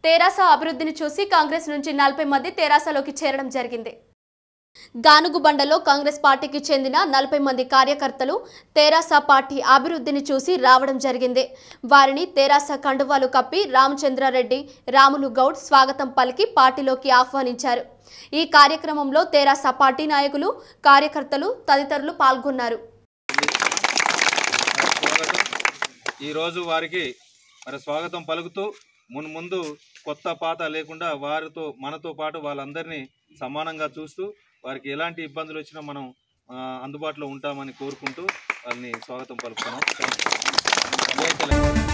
తెరాస అభివృద్ధిని చూసి కాంగ్రెస్ నుంచి నలభై మంది తెరాసలోకి చేరడం జరిగింది గానుగుబండలో కాంగ్రెస్ పార్టీకి చెందిన నలభై మంది కార్యకర్తలు తెరాస పార్టీ అభివృద్ధిని చూసి రావడం జరిగింది వారిని తెరాస కండువాలు కప్పి రామచంద్రారెడ్డి రాములు గౌడ్ స్వాగతం పలికి పార్టీలోకి ఆహ్వానించారు ఈ కార్యక్రమంలో తెరాస పార్టీ నాయకులు కార్యకర్తలు తదితరులు పాల్గొన్నారు స్వాగతం ఈరోజు వారికి మరి స్వాగతం పలుకుతూ మున్ ముందు కొత్త పాత లేకుండా వారితో మనతో పాటు వాళ్ళందరినీ సమానంగా చూస్తూ వారికి ఎలాంటి ఇబ్బందులు వచ్చినా మనం ఆ, అందుబాటులో ఉంటామని కోరుకుంటూ వాళ్ళని స్వాగతం పలుకుతున్నాం జై తెలంగాణ